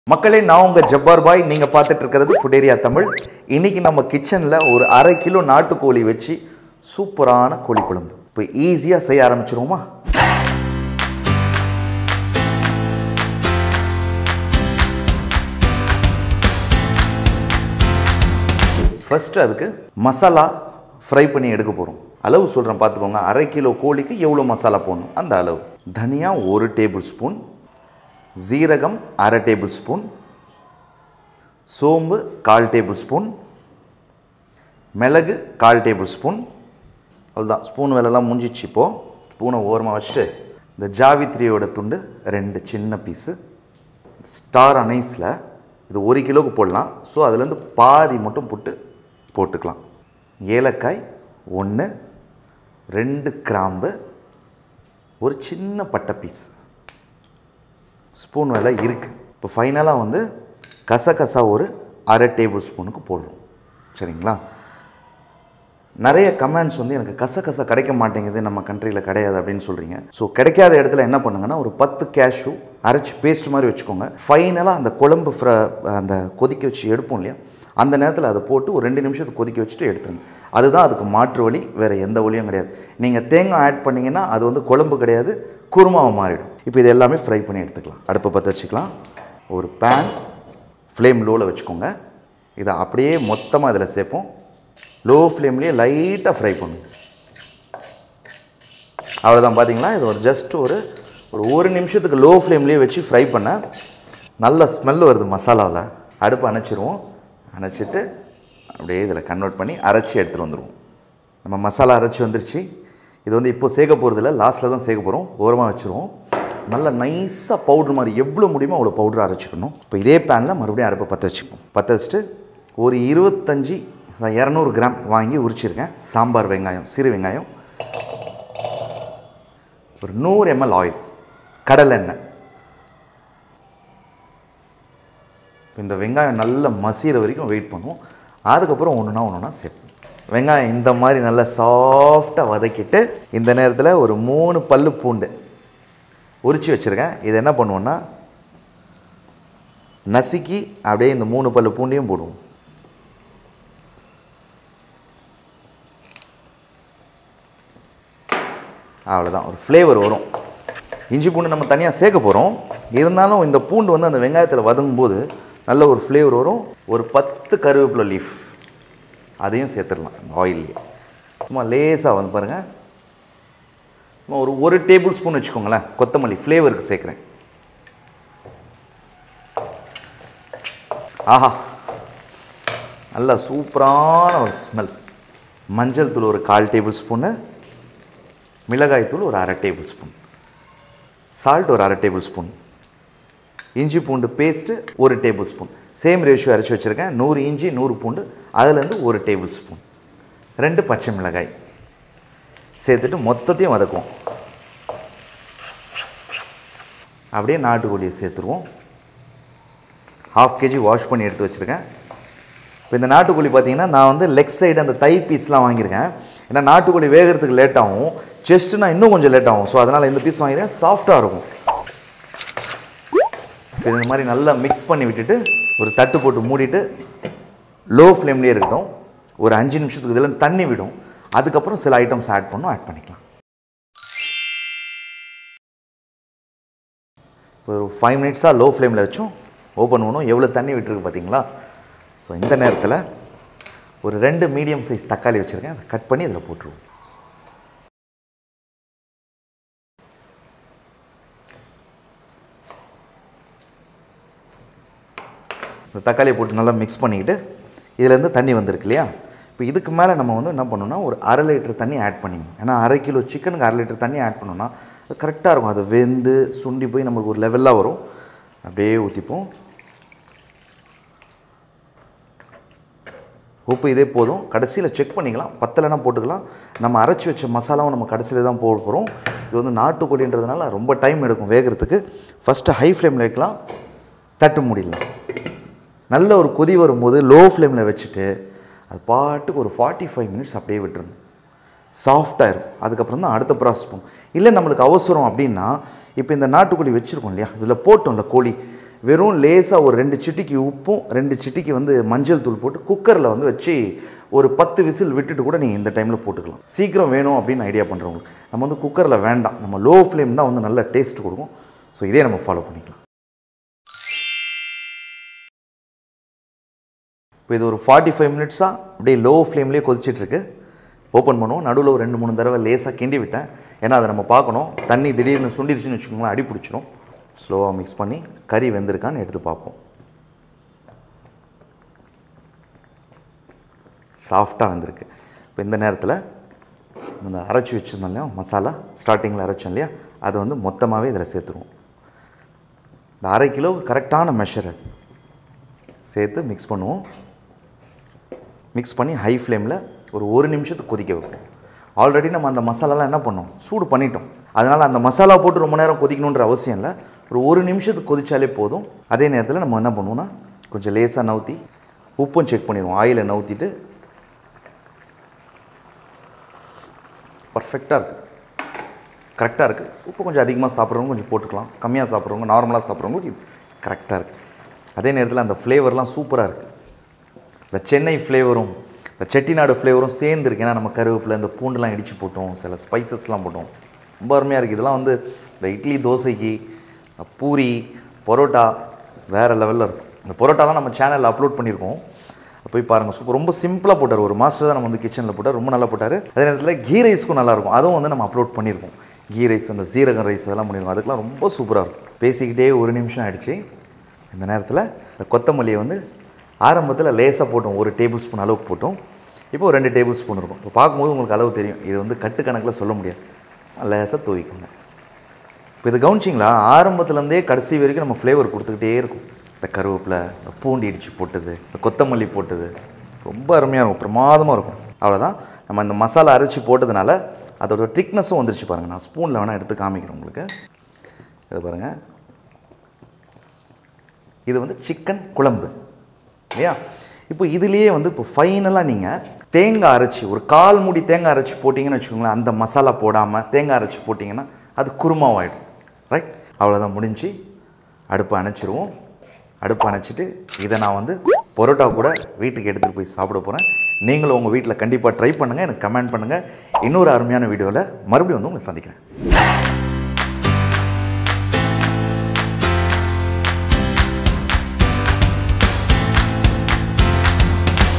மக்களே நான் உங்கள் ஜப்பார் பாய் நீங்கள் பார்த்துட்டு இருக்கிறது ஃபுடேரியா தமிழ் இன்னைக்கு நம்ம கிச்சனில் ஒரு அரை கிலோ நாட்டுக்கோழி வச்சு சூப்பரான கோழி குழம்பு இப்போ ஈஸியாக செய்ய ஆரம்பிச்சிருவோமா ஃபஸ்ட்டு அதுக்கு மசாலா ஃப்ரை பண்ணி எடுக்க போகிறோம் அளவு சொல்கிறேன் பார்த்துக்கோங்க அரை கிலோ கோழிக்கு எவ்வளோ மசாலா போடணும் அந்த அளவு தனியா ஒரு டேபிள் ஸ்பூன் ஜீரகம் அரை டேபிள் ஸ்பூன் சோம்பு கால் டேபிள் ஸ்பூன் மிளகு கால் டேபிள் ஸ்பூன் அவ்வளோதான் ஸ்பூன் வேலைலாம் முடிஞ்சிச்சு இப்போது ஸ்பூனை ஓரமாக வச்சுட்டு இந்த ஜாவித்ரியோட துண்டு ரெண்டு சின்ன பீஸு ஸ்டார் அனைஸில் இது ஒரு கிலோவுக்கு போடலாம் ஸோ அதுலேருந்து பாதி மட்டும் போட்டு போட்டுக்கலாம் ஏலக்காய் ஒன்று ரெண்டு கிராம்பு ஒரு சின்ன பட்டை பீஸ் ஸ்பூன் வேலை இருக்குது இப்போ ஃபைனலாக வந்து கசகசா ஒரு அரை டேபிள் ஸ்பூனுக்கு போடுறோம் சரிங்களா நிறைய கமெண்ட்ஸ் வந்து எனக்கு கசகசா கிடைக்க மாட்டேங்குது நம்ம கண்ட்ரியில் கிடையாது அப்படின்னு சொல்கிறீங்க ஸோ கிடைக்காத இடத்துல என்ன பண்ணுங்கன்னா ஒரு பத்து கேஷ்யூ அரைச்சி பேஸ்ட் மாதிரி வச்சுக்கோங்க ஃபைனலாக அந்த குழம்பு ஃப்ர அந்த கொதிக்க வச்சு எடுப்போம் இல்லையா அந்த நேரத்தில் அதை போட்டு ஒரு ரெண்டு நிமிஷத்துக்கு கொதிக்க வச்சுட்டு எடுத்துருங்க அதுதான் அதுக்கு மாற்று வழி வேறு எந்த வழியும் கிடையாது நீங்கள் தேங்காய் ஆட் பண்ணிங்கன்னா அது வந்து குழம்பு கிடையாது குருமாவை மாறிடும் இப்போ இது எல்லாமே ஃப்ரை பண்ணி எடுத்துக்கலாம் அடுப்பை பற்ற வச்சுக்கலாம் ஒரு பேன் ஃப்ளேம் லோவில் வச்சுக்கோங்க இதை அப்படியே மொத்தமாக இதில் சேர்ப்போம் லோ ஃப்ளேம்லேயே லைட்டாக ஃப்ரை பண்ணுங்க அவ்வளோதான் பார்த்தீங்களா இது ஒரு ஜஸ்ட் ஒரு ஒரு ஒரு நிமிஷத்துக்கு லோ ஃப்ளேம்லேயே வச்சு ஃப்ரை பண்ண நல்ல ஸ்மெல் வருது மசாலாவில் அடுப்பு அணைச்சிருவோம் அணைச்சிட்டு அப்படியே இதில் கன்வெர்ட் பண்ணி அரைச்சி எடுத்துகிட்டு வந்துடுவோம் நம்ம மசாலா அரைச்சி வந்துருச்சு இது வந்து இப்போ சேர்க்க போகிறதில்ல லாஸ்ட்டில் தான் சேர்க்க போகிறோம் ஓரமாக வச்சுருவோம் நல்ல நைஸாக பவுட்ரு மாதிரி எவ்வளோ முடியுமோ அவ்வளோ பவுட்ரு அரைச்சிக்கணும் இப்போ இதே பேனில் மறுபடியும் அடுப்பை பற்ற வச்சுப்போம் பற்ற வச்சுட்டு ஒரு இருபத்தஞ்சி அதான் இரநூறு கிராம் வாங்கி உரிச்சிருக்கேன் சாம்பார் வெங்காயம் சிறு வெங்காயம் ஒரு நூறு எம்எல் ஆயில் கடலை எண்ணெய் இந்த வெங்காயம் நல்லா மசிகிற வரைக்கும் வெயிட் பண்ணுவோம் அதுக்கப்புறம் ஒன்றுனா ஒன்றுனா சேர்ப்போம் வெங்காயம் இந்த மாதிரி நல்லா சாஃப்டாக வதக்கிட்டு இந்த நேரத்தில் ஒரு மூணு பல்லு பூண்டு உரித்து வச்சுருக்கேன் இது என்ன பண்ணுவோன்னா நசுக்கி அப்படியே இந்த மூணு பல்லு பூண்டையும் போடுவோம் அவ்வளோதான் ஒரு ஃப்ளேவர் வரும் இஞ்சி பூண்டு நம்ம தனியாக சேர்க்க போகிறோம் இருந்தாலும் இந்த பூண்டு வந்து அந்த வெங்காயத்தில் வதங்கும்போது நல்ல ஒரு ஃப்ளேவர் வரும் ஒரு பத்து கருவேப்பிலை லீஃப் அதையும் சேர்த்துடலாம் அந்த ஆயில்லையே சும்மா லேசாக வந்து பாருங்கள் சும்மா ஒரு ஒரு டேபிள் ஸ்பூன் வச்சுக்கோங்களேன் கொத்தமல்லி ஃப்ளேவருக்கு சேர்க்குறேன் ஆஹா நல்ல சூப்பரான ஒரு ஸ்மெல் மஞ்சள் தூள் ஒரு கால் டேபிள் ஸ்பூனு மிளகாய் தூள் ஒரு அரை டேபிள் ஸ்பூன் சால்ட் ஒரு அரை டேபிள் ஸ்பூன் இஞ்சி பூண்டு பேஸ்ட்டு ஒரு டேபிள் ஸ்பூன் சேம் ரேஷியோ அரைச்சி வச்சுருக்கேன் நூறு இஞ்சி நூறு பூண்டு அதுலேருந்து ஒரு டேபிள் ஸ்பூன் ரெண்டு பச்சை மிளகாய் சேர்த்துட்டு மொத்தத்தையும் வதக்குவோம் அப்படியே நாட்டுக்கோழியை சேர்த்துருவோம் ஹாஃப் கேஜி வாஷ் பண்ணி எடுத்து வச்சுருக்கேன் இப்போ இந்த நாட்டுக்கோழி பார்த்தீங்கன்னா நான் வந்து லெக் சைடு அந்த தை பீஸ்லாம் வாங்கியிருக்கேன் ஏன்னா நாட்டுக்கோழி வேகிறதுக்கு லேட் ஆகும் செஸ்ட்டுனா இன்னும் கொஞ்சம் லேட் ஆகும் ஸோ அதனால் இந்த பீஸ் வாங்கியிருக்கேன் சாஃப்டாக இருக்கும் இப்போ இந்த மாதிரி நல்லா மிக்ஸ் பண்ணி விட்டுட்டு ஒரு தட்டு போட்டு மூடிட்டு லோ ஃப்ளேம்லேயே இருக்கட்டும் ஒரு அஞ்சு நிமிஷத்துக்கு இதில் தண்ணி விடும் அதுக்கப்புறம் சில ஐட்டம்ஸ் ஆட் பண்ணும் ஆட் பண்ணிக்கலாம் இப்போ ஒரு ஃபைவ் மினிட்ஸாக லோ ஃப்ளேமில் வச்சோம் ஓப்பன் பண்ணும் எவ்வளோ தண்ணி விட்டுருக்கு பார்த்தீங்களா ஸோ இந்த நேரத்தில் ஒரு ரெண்டு மீடியம் சைஸ் தக்காளி வச்சுருக்கேன் அதை கட் பண்ணி இதில் போட்டுருவோம் இந்த தக்காளியை போட்டு நல்லா மிக்ஸ் பண்ணிக்கிட்டு இதுலேருந்து தண்ணி வந்திருக்கு இல்லையா இப்போ இதுக்கு மேலே நம்ம வந்து என்ன பண்ணணும்னா ஒரு அரை லிட்டர் தண்ணி ஆட் பண்ணிக்கணும் ஏன்னா அரை கிலோ சிக்கனுக்கு அரை லிட்டர் தண்ணி ஆட் பண்ணோம்னா அது கரெக்டாக இருக்கும் அது வெந்து சுண்டி போய் நமக்கு ஒரு லெவலாக வரும் அப்படியே ஊற்றிப்போம் உப்பு இதே போதும் கடைசியில் செக் பண்ணிக்கலாம் பத்தலைனா போட்டுக்கலாம் நம்ம அரைச்சி வச்ச மசாலாவும் நம்ம கடைசியில் தான் போட போகிறோம் இது வந்து நாட்டுக்கோழின்றதுனால ரொம்ப டைம் எடுக்கும் வேகிறதுக்கு ஃபஸ்ட்டு ஹை ஃப்ளேமில் வைக்கலாம் தட்டு மூடிடலாம் நல்ல ஒரு கொதி வரும்போது லோ ஃப்ளேமில் வச்சுட்டு அது பாட்டுக்கு ஒரு ஃபார்ட்டி ஃபைவ் மினிட்ஸ் அப்படியே விட்டுருணும் சாஃப்டாக இருக்கும் அதுக்கப்புறம் தான் அடுத்த ப்ராசஸ் போகும் இல்லை நம்மளுக்கு அவசரம் அப்படின்னா இப்போ இந்த நாட்டுக்கோழி வச்சுருக்கோம் இல்லையா இதில் போட்டோம்ல கோழி வெறும் லேசாக ஒரு ரெண்டு சிட்டிக்கு உப்பும் ரெண்டு சிட்டிக்கு வந்து மஞ்சள் தூள் போட்டு குக்கரில் வந்து வச்சு ஒரு பத்து விசில் விட்டுட்டு கூட நீங்கள் இந்த டைமில் போட்டுக்கலாம் சீக்கிரம் வேணும் அப்படின்னு ஐடியா பண்ணுறவங்களுக்கு நம்ம வந்து குக்கரில் வேண்டாம் நம்ம லோ ஃப்ளேம் தான் வந்து நல்ல டேஸ்ட் கொடுக்கும் ஸோ இதே நம்ம ஃபாலோ பண்ணிக்கலாம் இப்போ இது ஒரு ஃபார்ட்டி ஃபைவ் மினிட்ஸாக அப்படியே லோ ஃப்ளேம்லேயே கொதிச்சிட்ருக்கு ஓப்பன் பண்ணுவோம் நடுவில் ஒரு ரெண்டு மூணு தடவை லேசாக கிண்டி விட்டேன் ஏன்னா அதை நம்ம பார்க்கணும் தண்ணி திடீர்னு சுண்டிருச்சுன்னு வச்சுக்கோங்களேன் அடி பிடிச்சிரும் ஸ்லோவாக மிக்ஸ் பண்ணி கறி வெந்திருக்கான்னு எடுத்து பார்ப்போம் சாஃப்டாக வந்திருக்கு இப்போ இந்த நேரத்தில் இந்த அரைச்சி வச்சுருந்தோம் இல்லையா மசாலா ஸ்டார்டிங்கில் அரைச்சோம் இல்லையா அதை வந்து மொத்தமாகவே இதில் சேர்த்துருவோம் இந்த அரை கிலோவுக்கு கரெக்டான மெஷர் அது சேர்த்து மிக்ஸ் பண்ணுவோம் மிக்ஸ் பண்ணி ஹை ஃப்ளேமில் ஒரு ஒரு நிமிஷத்துக்கு கொதிக்க வைப்போம் ஆல்ரெடி நம்ம அந்த மசாலாலாம் என்ன பண்ணோம் சூடு பண்ணிட்டோம் அதனால் அந்த மசாலா போட்டு ரொம்ப நேரம் கொதிக்கணுன்ற அவசியம் இல்லை ஒரு ஒரு நிமிஷத்துக்கு கொதிச்சாலே போதும் அதே நேரத்தில் நம்ம என்ன பண்ணுவோம்னா கொஞ்சம் லேசாக நவுத்தி உப்பும் செக் பண்ணிடுவோம் ஆயிலை நவுத்திட்டு பர்ஃபெக்டாக இருக்குது கரெக்டாக இருக்குது உப்பு கொஞ்சம் அதிகமாக சாப்பிட்றவங்க கொஞ்சம் போட்டுக்கலாம் கம்மியாக சாப்பிட்றவங்க நார்மலாக சாப்பிட்றவங்களுக்கு இது கரெக்டாக இருக்குது அதே நேரத்தில் அந்த ஃப்ளேவர்லாம் சூப்பராக இருக்குது இந்த சென்னை ஃப்ளேவரும் இந்த செட்டிநாடு ஃப்ளேவரும் சேர்ந்துருக்கு ஏன்னா நம்ம கருவேப்பிலை இந்த பூண்டுலாம் இடித்து போட்டோம் சில ஸ்பைசஸ்லாம் போட்டோம் ரொம்ப அருமையாக இருக்குது இதெல்லாம் வந்து இந்த இட்லி தோசைக்கு பூரி பரோட்டா வேறு லெவலில் இருக்கும் இந்த பரோட்டாலாம் நம்ம சேனலில் அப்லோட் பண்ணியிருக்கோம் போய் பாருங்கள் சூப்பர் ரொம்ப சிம்பிளாக போட்டார் ஒரு மாஸ்டர் தான் நம்ம வந்து கிச்சனில் போட்டார் ரொம்ப நல்லா போட்டார் அதே நேரத்தில் கீ ரைஸ்க்கும் நல்லாயிருக்கும் அதுவும் வந்து நம்ம அப்லோட் பண்ணியிருக்கோம் கீ ரைஸ் அந்த சீரகம் ரைஸ் அதெல்லாம் பண்ணியிருக்கோம் அதுக்கெலாம் ரொம்ப சூப்பராக இருக்கும் பேசிக்கிட்டே ஒரு நிமிஷம் ஆயிடுச்சு இந்த நேரத்தில் இந்த கொத்தமல்லியை வந்து ஆரம்பத்தில் லேசாக போட்டோம் ஒரு டேபிள் ஸ்பூன் அளவுக்கு போட்டோம் இப்போ ஒரு ரெண்டு டேபிள் ஸ்பூன் இருக்கும் இப்போ பார்க்கும்போது உங்களுக்கு அளவு தெரியும் இது வந்து கட்டு கணக்கில் சொல்ல முடியாது லேசாக தூவிக்கோங்க இப்போ இது கவனிச்சிங்களா ஆரம்பத்துலேருந்தே கடைசி வரைக்கும் நம்ம ஃப்ளேவர் கொடுத்துக்கிட்டே இருக்கும் இந்த கருவேப்பிலை இந்த பூண்டி இடித்து போட்டது இந்த கொத்தமல்லி போட்டது ரொம்ப அருமையாக இருக்கும் பிரமாதமாக இருக்கும் அவ்வளோதான் நம்ம இந்த மசாலா அரைச்சி போட்டதுனால அதோட திக்னஸும் வந்துருச்சு பாருங்கள் நான் ஸ்பூனில் வேணால் எடுத்து காமிக்கிறேன் உங்களுக்கு இது பாருங்கள் இது வந்து சிக்கன் குழம்பு இல்லையா இப்போ இதுலேயே வந்து இப்போ ஃபைனலாக நீங்கள் தேங்காய் அரைச்சி ஒரு கால் மூடி தேங்காய் அரைச்சி போட்டிங்கன்னு வச்சுக்கோங்களேன் அந்த மசாலா போடாமல் தேங்காய் அரைச்சி போட்டிங்கன்னா அது குருமாவாயிடும் ரைட் அவ்வளோதான் முடிஞ்சு அடுப்பை அணைச்சிருவோம் அடுப்பை அணைச்சிட்டு இதை நான் வந்து பரோட்டா கூட வீட்டுக்கு எடுத்துகிட்டு போய் சாப்பிட போகிறேன் நீங்களும் உங்கள் வீட்டில் கண்டிப்பாக ட்ரை பண்ணுங்கள் எனக்கு கமெண்ட் பண்ணுங்கள் இன்னொரு அருமையான வீடியோவில் மறுபடியும் வந்து உங்களை சந்திக்கிறேன்